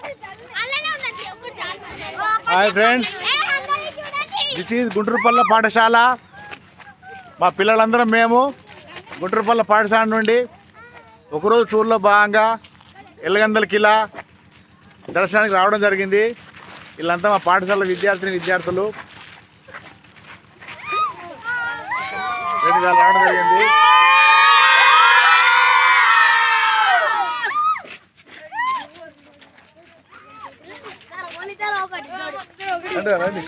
Hi friends this is గుంటూరుపల్ల పాఠశాల మా పిల్లలందరం మేము గుంటూరుపల్ల పాఠశాల నుండి ఒకరోజు టూర్లో భాగంగా ఎల్లగందల కిలా దర్శనానికి రావడం జరిగింది వీళ్ళంతా మా పాఠశాల విద్యార్థిని విద్యార్థులు రెండు వేల రావడం జరిగింది అంటే రండి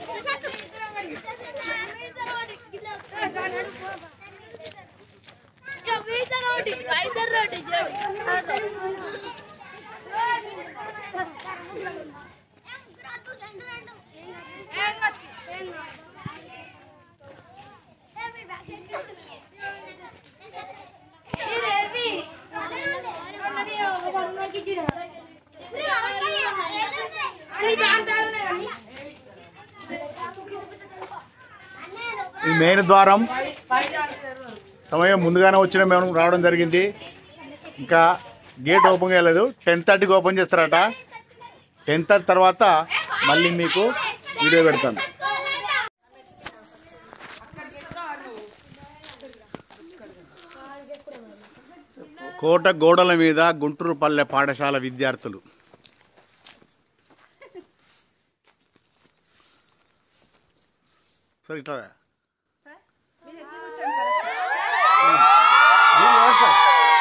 ఈ మెయిన్ ద్వారం సమయం ముందుగానే వచ్చిన మేము రావడం జరిగింది ఇంకా గేట్ ఓపెన్ చేయలేదు టెన్ థర్టీకి ఓపెన్ చేస్తారట టెన్ థర్టీ తర్వాత మళ్ళీ మీకు వీడియో పెడతాను కోట గోడల మీద గుంటూరు పల్లె పాఠశాల విద్యార్థులు సరే ఇట్లా రా. మీరు ఎవరు సార్?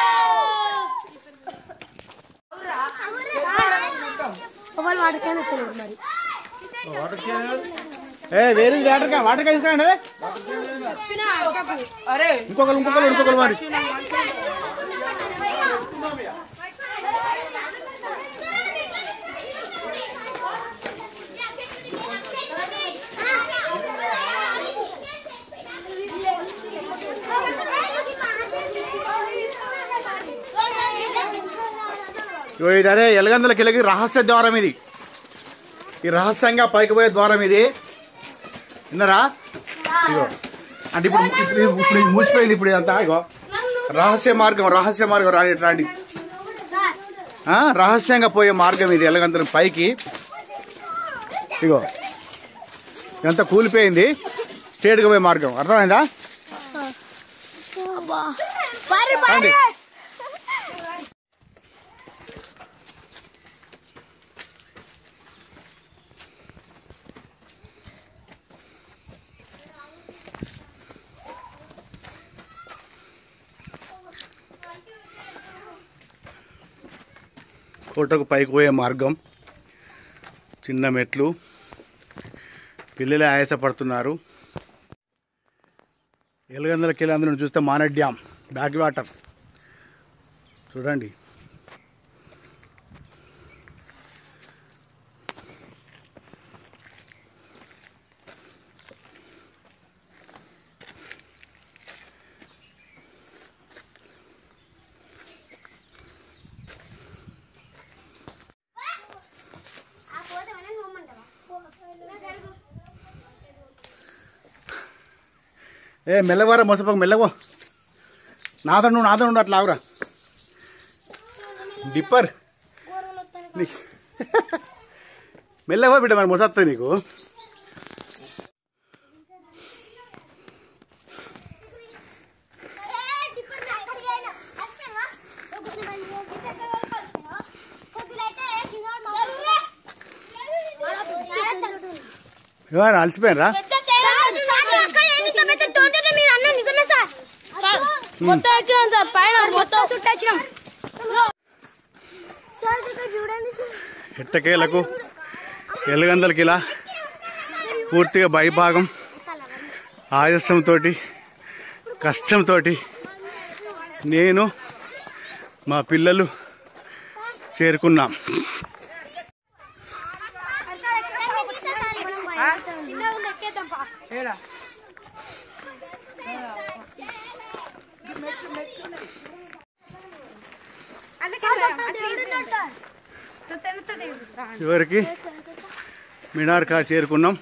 ఏ వేరే వాటర్ కా వాటర్ తీసుకురండి ఇంకొకరు ఇంకొకరు ఇంకొకరు మరి ఇగో ఇది అదే ఎలగందల కిలకి రహస్య ద్వారం ఇది ఈ రహస్యంగా పైకి పోయే ద్వారం ఇది విన్నరా ఇగో అంటే ఇప్పుడు ఇప్పుడు ఇప్పుడు ఇది మూసిపోయింది ఇప్పుడు ఇదంతా ఇగో రహస్య మార్గం రహస్య మార్గం రాండి రాండి ఆ, రహస్యంగా పోయే మార్గం ఇది ఎలగంతరం పైకి ఇగో ఇదంతా కూలిపోయింది స్ట్రేట్గా పోయే మార్గం అర్థమైందా రండి కోటకు పైకి పోయే మార్గం చిన్న మెట్లు పిల్లలే ఆయాసపడుతున్నారు ఎలుగందల కిలందరూ చూస్తే మానడ్ డ్యామ్ బ్యాక్ వాటర్ చూడండి ఏ మెల్లవారా మొసపకు మెల్లవో నాతో నువ్వు నాతో ఉండు అట్లా ఆవురా డిప్పర్ నీ- మెల్లవో బిడ్డ మరి మొసత్తుంది నీకు ఏమైనా అలసిపోయినరా మొత్తం ఎక్కినాం సార్ పైన మొత్తం చుట్టొచ్చినాం చూడండి ఎట్టకేలకు ఎలుగందలకి ఇలా పూర్తిగా భయభాగం ఆయాసంతో కష్టంతో నేను మా పిల్లలు చేరుకున్నాం చివరికి మినార్ కార్ చేరుకున్నాం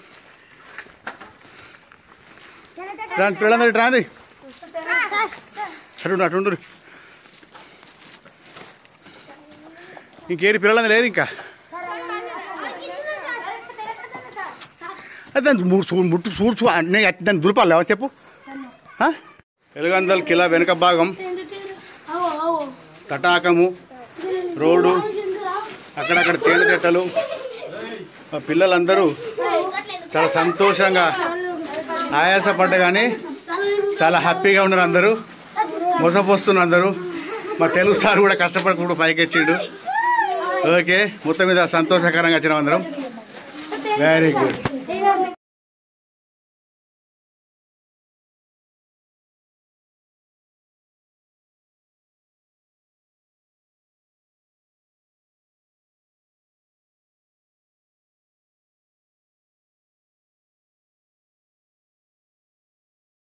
రాండి పిల్లలందరూ రాండి అటుండు అటుండు ఇంకేరి పిల్లలందరూ లేరు ఇంకా అదే దాన్ని ము- చూ- ముట్టు చూడు చూ అన్నీ అట్టి దాన్ని దులపాలి చెప్పు ఆ? ఎలుగందల కిలా వెనుక భాగం తటాకము రోడ్డు అక్కడక్కడ తేనె చెట్టలు మా పిల్లలందరూ చాలా సంతోషంగా ఆయాసపడ్డ కానీ చాలా హ్యాపీగా ఉన్నారు అందరూ మోసపోస్తున్నారు అందరూ మా తెలుగు సార్ కూడా కష్టపడకుండా పైకి ఎచ్చిండు ఓకే మొత్తం మీద సంతోషకరంగా వచ్చినాం అందరం వెరీ గుడ్